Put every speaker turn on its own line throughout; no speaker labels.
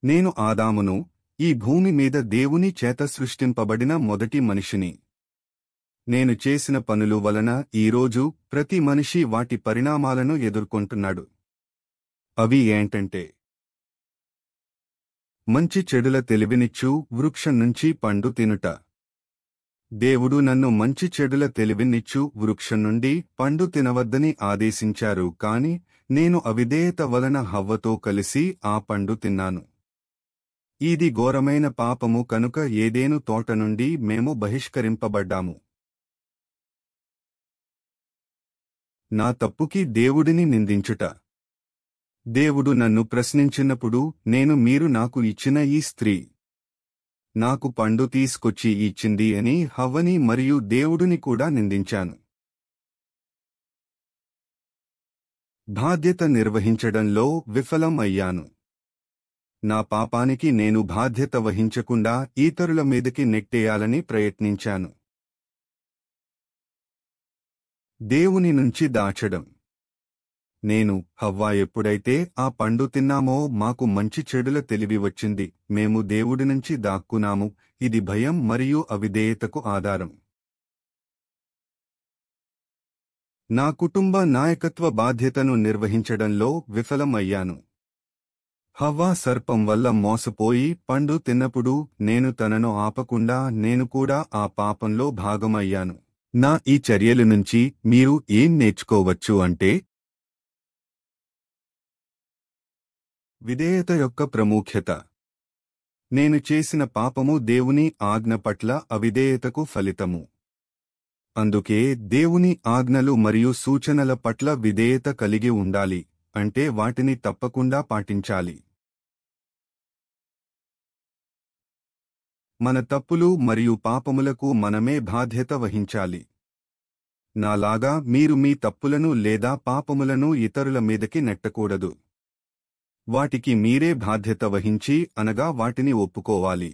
నేను ఆదామును ఈ భూమి మీద దేవుని చేత సృష్టింపబడిన మొదటి మనిషిని నేను చేసిన పనులు వలన ఈరోజు ప్రతి మనిషి వాటి పరిణామాలను ఎదుర్కొంటున్నాడు అవి ఏంటంటే మంచి చెడుల తెలివినిచ్చు వృక్షం నుంచి పండు తినుట దేవుడు నన్ను మంచి చెడుల తెలివినిచ్చు వృక్షం నుండి పండు తినవద్దని ఆదేశించారు కాని నేను అవిధేయత వలన హవ్వతో కలిసి ఆ పండు తిన్నాను ఇది ఘోరమైన పాపము కనుక ఏదేను తోట నుండి మేము బహిష్కరింపబడ్డాము నా తప్పుకి దేవుడిని నిందించుట దేవుడు నన్ను ప్రశ్నించినప్పుడు నేను మీరు నాకు ఇచ్చిన ఈ స్త్రీ నాకు పండు తీసుకొచ్చి ఇచ్చింది అని హవ్వని మరియు దేవుడిని కూడా నిందించాను బాధ్యత నిర్వహించడంలో విఫలం అయ్యాను నా పాపానికి నేను బాధ్యత వహించకుండా ఇతరుల మీదకి నెట్టేయాలని ప్రయత్నించాను దేవుని నుంచి దాచడం నేను హవ్వా ఎప్పుడైతే ఆ పండు తిన్నామో మాకు మంచి చెడుల తెలివి వచ్చింది మేము దేవుడి నుంచి దాక్కున్నాము ఇది భయం మరియు అవిధేయతకు ఆధారం నా కుటుంబ నాయకత్వ బాధ్యతను నిర్వహించడంలో విఫలం అయ్యాను హవ్వా సర్పం వల్ల మోసపోయి పండు తిన్నప్పుడు నేను తనను ఆపకుండా నేను కూడా ఆ పాపంలో భాగమయ్యాను నా ఈ చర్యల నుంచి మీరు ఏం నేర్చుకోవచ్చు అంటే విధేయత యొక్క ప్రాముఖ్యత నేను చేసిన పాపము దేవుని ఆజ్ఞ పట్ల అవిధేయతకు ఫలితము అందుకే దేవుని ఆజ్ఞలు మరియు సూచనల పట్ల విధేయత కలిగి ఉండాలి అంటే వాటిని తప్పకుండా పాటించాలి మన తప్పులు మరియు పాపములకు మనమే బాధ్యత వహించాలి నాలాగా మీరు మీ తప్పులను లేదా పాపములను ఇతరుల మీదకి నెట్టకూడదు వాటికి మీరే బాధ్యత వహించి అనగా వాటిని ఒప్పుకోవాలి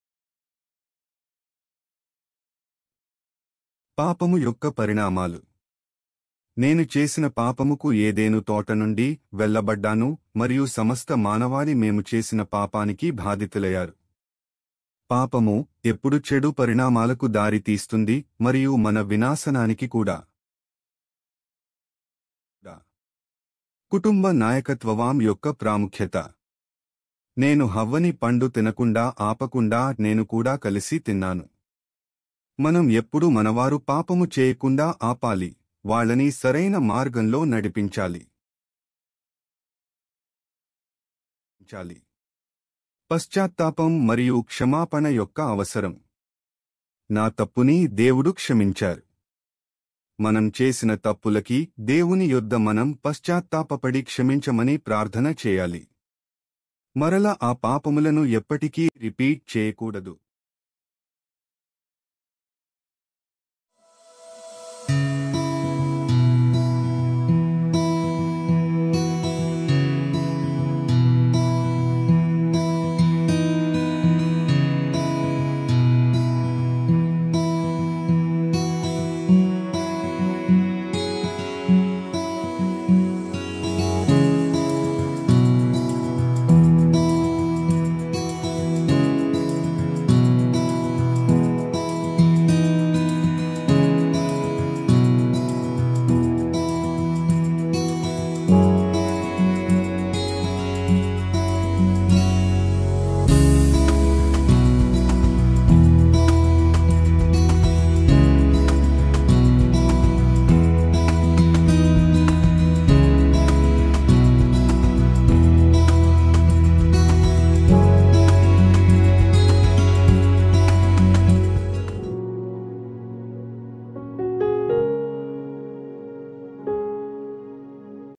పాపము యొక్క పరిణామాలు నేను చేసిన పాపముకు ఏదేను తోట నుండి వెళ్లబడ్డాను మరియు సమస్త మానవాళి మేము చేసిన పాపానికి బాధితులయ్యారు పాపము ఎప్పుడు చెడు పరిణామాలకు దారి తీస్తుంది మరియు మన వినాశనానికి కూడా కుటుంబ నాయకత్వవాం యొక్క ప్రాముఖ్యత నేను హవ్వని పండు తినకుండా ఆపకుండా నేను కూడా కలిసి తిన్నాను మనం ఎప్పుడు మనవారు పాపము చేయకుండా ఆపాలి వాళ్ళని సరైన మార్గంలో నడిపించాలి చాలి పశ్చాత్తాపం మరియు క్షమాపణ యొక్క అవసరం నా తప్పుని దేవుడు క్షమించారు మనం చేసిన తప్పులకి దేవుని యొద్ద మనం పశ్చాత్తాపపడి క్షమించమని ప్రార్థన చేయాలి మరల ఆ పాపములను ఎప్పటికీ రిపీట్ చేయకూడదు